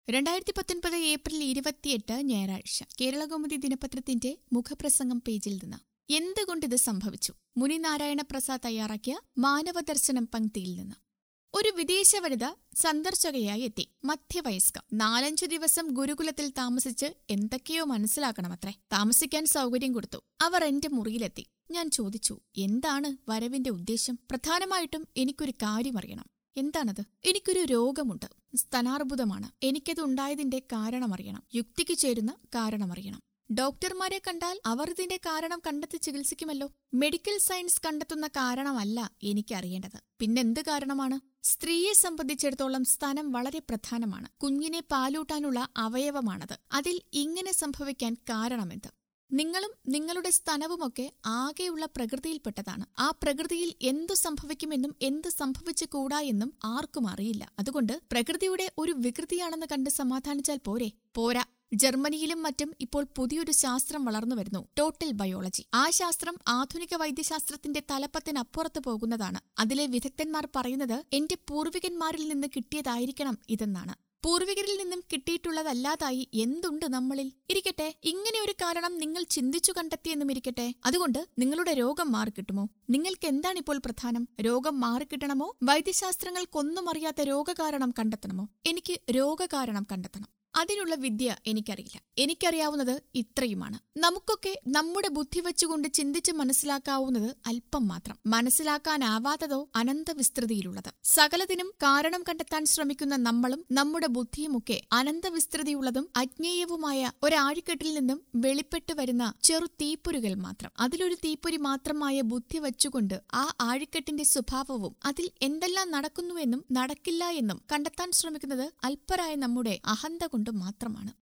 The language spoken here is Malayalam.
രണ്ടായിരത്തി പത്തൊൻപത് ഏപ്രിൽ ഇരുപത്തിയെട്ട് ഞായറാഴ്ച കേരളകൗമുദി ദിനപത്രത്തിന്റെ മുഖപ്രസംഗം പേജിൽ നിന്ന് എന്തുകൊണ്ടിത് സംഭവിച്ചു മുനിനാരായണ പ്രസാദ് തയ്യാറാക്കിയ മാനവദർശനം പങ്ക്തിയിൽ നിന്ന് ഒരു വിദേശ വനിത സന്ദർശകയായി എത്തി മധ്യവയസ്ക നാലഞ്ചു ദിവസം ഗുരുകുലത്തിൽ താമസിച്ച് എന്തൊക്കെയോ മനസ്സിലാക്കണമത്രേ താമസിക്കാൻ സൗകര്യം കൊടുത്തു അവർ എന്റെ മുറിയിലെത്തി ഞാൻ ചോദിച്ചു എന്താണ് വരവിന്റെ ഉദ്ദേശം പ്രധാനമായിട്ടും എനിക്കൊരു കാര്യം അറിയണം എന്താണത് എനിക്കൊരു രോഗമുണ്ട് സ്തനാർബുദമാണ് എനിക്കത് ഉണ്ടായതിന്റെ കാരണമറിയണം യുക്തിക്ക് ചേരുന്ന കാരണമറിയണം ഡോക്ടർമാരെ കണ്ടാൽ അവർ ഇതിന്റെ കാരണം കണ്ടെത്തി ചികിത്സിക്കുമല്ലോ മെഡിക്കൽ സയൻസ് കണ്ടെത്തുന്ന കാരണമല്ല എനിക്കറിയേണ്ടത് പിന്നെന്ത് കാരണമാണ് സ്ത്രീയെ സംബന്ധിച്ചിടത്തോളം സ്തനം വളരെ പ്രധാനമാണ് കുഞ്ഞിനെ പാലൂട്ടാനുള്ള അവയവമാണത് അതിൽ ഇങ്ങനെ സംഭവിക്കാൻ കാരണമെന്ത് നിങ്ങളും നിങ്ങളുടെ സ്തനവുമൊക്കെ ആകെയുള്ള പ്രകൃതിയിൽപ്പെട്ടതാണ് ആ പ്രകൃതിയിൽ എന്തു സംഭവിക്കുമെന്നും എന്ത് സംഭവിച്ചു കൂടാ എന്നും ആർക്കും അറിയില്ല അതുകൊണ്ട് പ്രകൃതിയുടെ ഒരു വികൃതിയാണെന്ന് കണ്ട് സമാധാനിച്ചാൽ പോരെ പോരാ ജർമ്മനിയിലും മറ്റും ഇപ്പോൾ പുതിയൊരു ശാസ്ത്രം വളർന്നു വരുന്നു ടോട്ടൽ ബയോളജി ആ ശാസ്ത്രം ആധുനിക വൈദ്യശാസ്ത്രത്തിന്റെ തലപ്പത്തിനപ്പുറത്ത് പോകുന്നതാണ് അതിലെ വിദഗ്ധന്മാർ പറയുന്നത് എന്റെ പൂർവികന്മാരിൽ നിന്ന് കിട്ടിയതായിരിക്കണം ഇതെന്നാണ് പൂർവികരിൽ നിന്നും കിട്ടിയിട്ടുള്ളതല്ലാതായി എന്തുണ്ട് നമ്മളിൽ ഇരിക്കട്ടെ ഇങ്ങനെ ഒരു കാരണം നിങ്ങൾ ചിന്തിച്ചു കണ്ടെത്തിയെന്നും ഇരിക്കട്ടെ അതുകൊണ്ട് നിങ്ങളുടെ രോഗം മാറിക്കിട്ടുമോ നിങ്ങൾക്ക് എന്താണിപ്പോൾ പ്രധാനം രോഗം മാറിക്കിട്ടണമോ വൈദ്യശാസ്ത്രങ്ങൾക്കൊന്നും അറിയാത്ത രോഗകാരണം കണ്ടെത്തണമോ എനിക്ക് രോഗകാരണം കണ്ടെത്തണം അതിനുള്ള വിദ്യ എനിക്കറിയില്ല എനിക്കറിയാവുന്നത് ഇത്രയുമാണ് നമുക്കൊക്കെ നമ്മുടെ ബുദ്ധി വെച്ചുകൊണ്ട് ചിന്തിച്ച് മനസ്സിലാക്കാവുന്നത് അല്പം മാത്രം മനസ്സിലാക്കാനാവാത്തതോ അനന്തവിസ്തൃതിയിലുള്ളത് സകലതിനും കാരണം കണ്ടെത്താൻ ശ്രമിക്കുന്ന നമ്മളും നമ്മുടെ ബുദ്ധിയുമൊക്കെ അനന്തവിസ്തൃതിയുള്ളതും അജ്ഞേയവുമായ ഒരാഴിക്കെട്ടിൽ നിന്നും വെളിപ്പെട്ടു വരുന്ന ചെറു തീപ്പൊരികൾ മാത്രം അതിലൊരു തീപ്പൊരി മാത്രമായ ബുദ്ധി വച്ചുകൊണ്ട് ആ ആഴിക്കെട്ടിന്റെ സ്വഭാവവും അതിൽ എന്തെല്ലാം നടക്കുന്നുവെന്നും നടക്കില്ല എന്നും കണ്ടെത്താൻ ശ്രമിക്കുന്നത് അല്പരായ നമ്മുടെ അഹന്ത കൊണ്ട് മാത്രമാണ്